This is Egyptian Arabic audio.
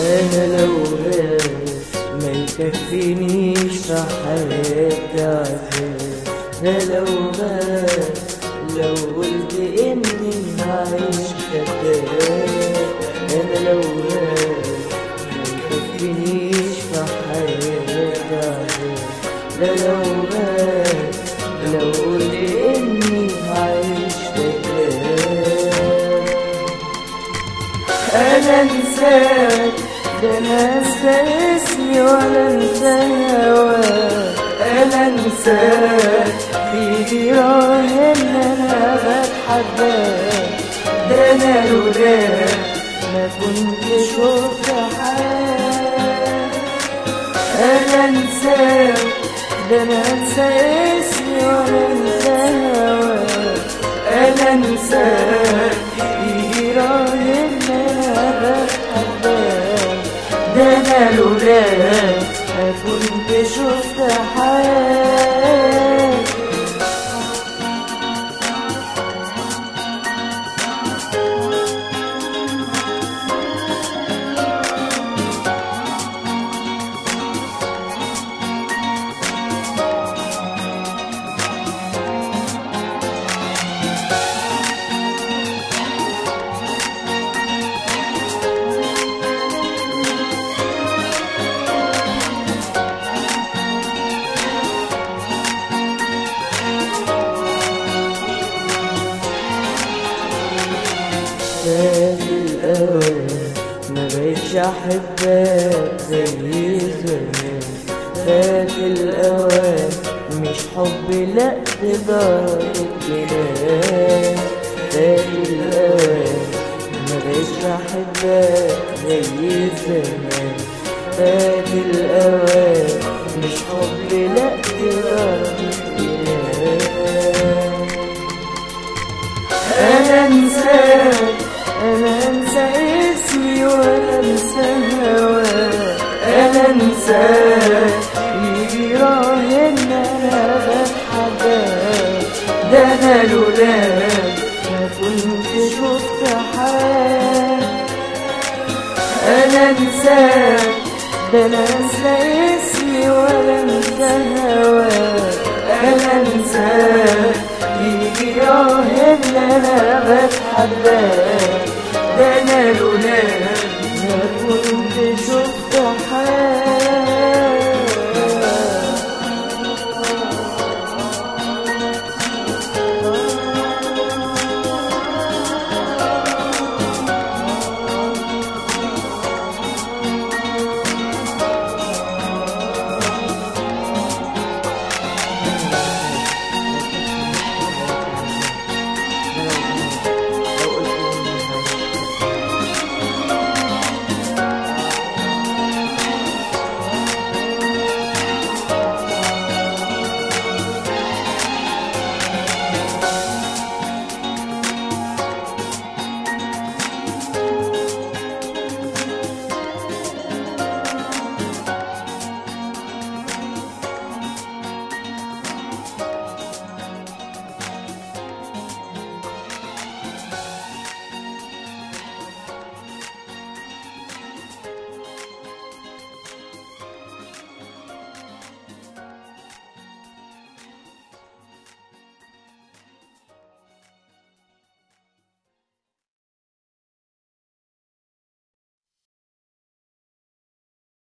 انا لو غاب ما يكفينيش في حياتي عذاب ده لو غاب لو قلت اني هعيش كداب انا لو غاب ما يكفينيش في حياتي عذاب ده لو غاب لو قلت اني هعيش كداب انا انساك ده انا انسى اسمي ولا انسى هواك انا انساك في راهن انا بتحداك ده انا لولاك ما كنت شفت حياة انا انساك ده انا انسى اسمي ولا انسى هواك انا انساك في راهن انا بتحداك ده انا لولاك ما كنت شفت حياة فات الأوان ما بقتش أحبك زي زمان فات الأوان مش حب لأ تدار الجنان فات الأوان ما بقتش أحبك زي زمان فات الأوان مش حب لأ تدار الجنان انا انساك انا انسى اسمي ولا انسى هواك انا انساك يجي راهن انا بتحداك ده انا لولاك ما كنت شفت حياة انا انساك ده انا انسى اسمي ولا انسى هواك انا انساك يجي راهن انا بتحداك